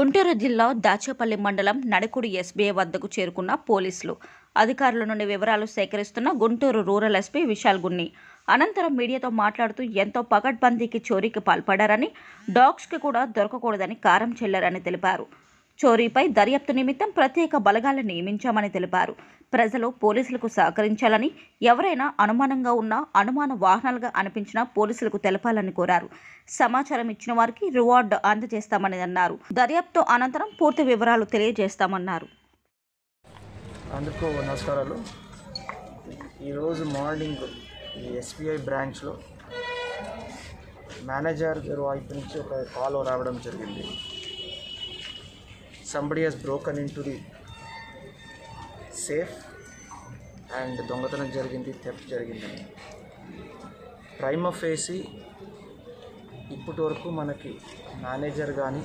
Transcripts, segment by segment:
గుంటూరు జిల్లా దాచేపల్లి మండలం నడకుడి ఎస్బీఐ వద్దకు చేరుకున్న పోలీసులు అధికారుల నుండి వివరాలు సేకరిస్తున్న గుంటూరు రూరల్ ఎస్పీ విశాల్ గున్ని అనంతరం మీడియాతో మాట్లాడుతూ ఎంతో పకడ్బందీకి చోరీకి పాల్పడారని డాగ్స్కి కూడా దొరకకూడదని కారం చెల్లారని తెలిపారు చోరీపై దర్యాప్తు నిమిత్తం ప్రత్యేక బలగాలను నియమించామని తెలిపారు ప్రజలు పోలీసులకు సహకరించాలని ఎవరైనా అనుమానంగా ఉన్నా అనుమాన వాహనాలుగా అనిపించినా పోలీసులకు తెలపాలని కోరారు సమాచారం ఇచ్చిన వారికి రివార్డు అందజేస్తామని అన్నారు దర్యాప్తు అనంతరం పూర్తి వివరాలు తెలియజేస్తామన్నారు అందుకు నమస్కారాలు ఈరోజు మార్నింగ్ ఈ ఎస్బీఐ బ్రాంచ్లో మేనేజర్ గారు వైపు నుంచి ఒక కాల్ రావడం జరిగింది somebody he's broken into the safe and దొంగతనం జరిగింది థెఫ్ట్ జరిగిందని ప్రైమ్ ఫేసి ఇప్పటి వరకు మనకి మేనేజర్ కానీ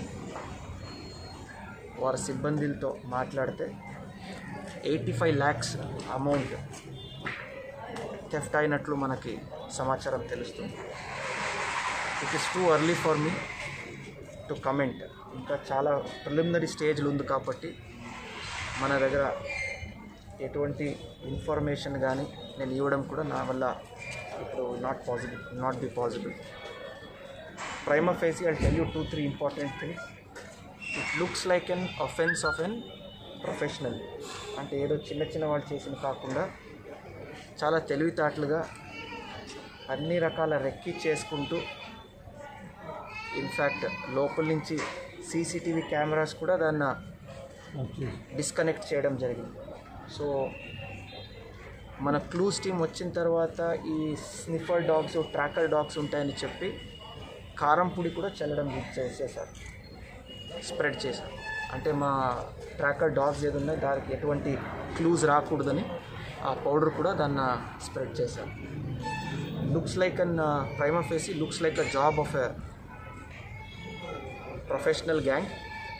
వారి సిబ్బందులతో మాట్లాడితే eighty five lakhs amount theft అయినట్లు మనకి సమాచారం తెలుస్తుంది it is too early for me to comment ఇంకా చాలా ప్రిలిమినరీ స్టేజ్లు ఉంది కాబట్టి మన దగ్గర ఎటువంటి ఇన్ఫర్మేషన్ కానీ నేను ఇవ్వడం కూడా నా వల్ల ఇప్పుడు not possible not be possible prima facie I tell you two three important things it looks like an offence of an professional అంటే ఏదో చిన్న చిన్న వాళ్ళు చేసిన కాకుండా చాలా తెలివితేటలుగా అన్ని రకాల రెక్కి చేసుకుంటూ ఇన్ఫ్యాక్ట్ లోపల నుంచి సీసీటీవీ కెమెరాస్ కూడా దాన్ని డిస్కనెక్ట్ చేయడం జరిగింది సో మన క్లూస్ టీం వచ్చిన తర్వాత ఈ స్నిఫర్ డాగ్స్ ట్రాకర్ డాగ్స్ ఉంటాయని చెప్పి కారం పొడి కూడా చల్లడం చేసేసారు స్ప్రెడ్ చేశారు అంటే మా ట్రాకర్ డాగ్స్ ఏది ఉన్నాయో దానికి ఎటువంటి క్లూజ్ రాకూడదని ఆ పౌడర్ కూడా దాన్ని స్ప్రెడ్ చేశారు looks like an prima facie looks like a job of a professional gang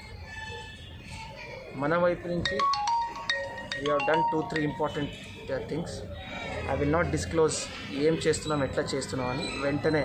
మన వైపు నుంచి we have done two three important things I will not disclose ఏం చేస్తున్నాం ఎట్లా చేస్తున్నాం అని వెంటనే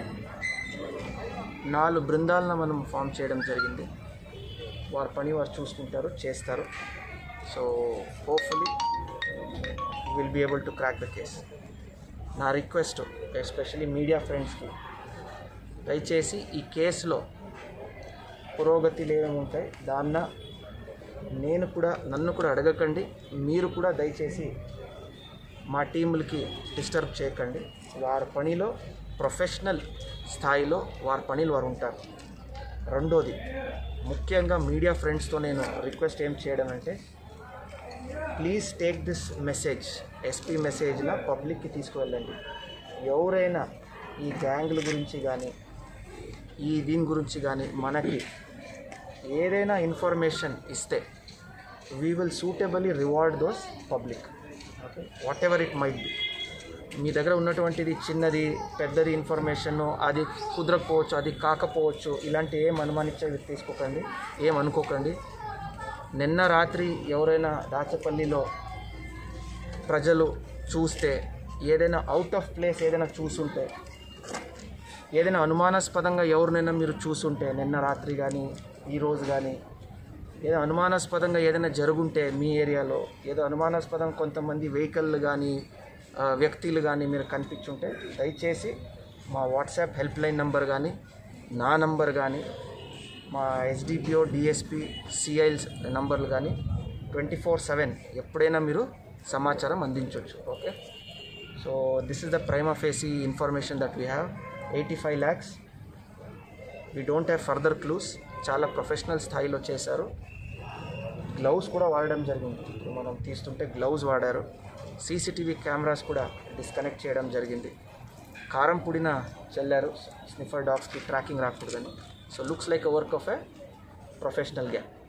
నాలుగు బృందాలను మనం ఫామ్ చేయడం జరిగింది వారి పని వారు చూసుకుంటారు చేస్తారు so hopefully will be able to crack the case నా రిక్వెస్ట్ ఎస్పెషలీ మీడియా ఫ్రెండ్స్కి దయచేసి ఈ కేసులో పురోగతిలు ఏమేమి ఉంటాయి దాన్న నేను కూడా నన్ను కూడా అడగకండి మీరు కూడా దయచేసి మా టీములకి డిస్టర్బ్ చేయకండి వారి పనిలో ప్రొఫెషనల్ స్థాయిలో వారి పనిలో వారు ఉంటారు రెండోది ముఖ్యంగా మీడియా ఫ్రెండ్స్తో నేను రిక్వెస్ట్ ఏం చేయడం అంటే please take this message S మెసేజ్లా పబ్లిక్కి తీసుకువెళ్ళండి ఎవరైనా ఈ గ్యాంగ్ల గురించి కానీ ఈ దీని గురించి కానీ మనకి ఏదైనా ఇన్ఫర్మేషన్ ఇస్తే we will suitably reward those public okay whatever it might be మీ దగ్గర ఉన్నటువంటిది చిన్నది పెద్దది ఇన్ఫర్మేషన్ అది కుదరకపోవచ్చు అది కాకపోవచ్చు ఇలాంటి ఏం అనుమానించే తీసుకోకండి ఏం అనుకోకండి నిన్న రాత్రి ఎవరైనా దాచపల్లిలో ప్రజలు చూస్తే ఏదైనా అవుట్ ఆఫ్ ప్లేస్ ఏదైనా చూసుంటే ఏదైనా అనుమానాస్పదంగా ఎవరినైనా మీరు చూసుంటే నిన్న రాత్రి కానీ ఈరోజు కానీ ఏదో అనుమానాస్పదంగా ఏదైనా జరుగుంటే మీ ఏరియాలో ఏదో అనుమానాస్పదం కొంతమంది వెహికల్ కానీ ఆ, వ్యక్తులు కానీ మీరు కనిపించుంటే దయచేసి మా వాట్సాప్ హెల్ప్ లైన్ నంబర్ కానీ నా నంబర్ కానీ మా ఎస్డిపిఓ డిఎస్పి సిఐల్స్ నంబర్లు కానీ ట్వంటీ ఫోర్ సెవెన్ ఎప్పుడైనా మీరు సమాచారం అందించవచ్చు okay so this is the prima facie information that we have eighty five lakhs we don't have further clues చాలా ప్రొఫెషనల్ స్థాయిలో చేశారు గ్లౌస్ కూడా వాడడం జరిగింది ఇప్పుడు మనం తీస్తుంటే గ్లౌజ్ వాడారు సీసీటీవీ కెమెరాస్ కూడా డిస్కనెక్ట్ చేయడం జరిగింది కారం పుడిన చల్లారు స్నిఫర్ డాగ్స్కి ట్రాకింగ్ రాకూడదని so looks like a work of a professional gang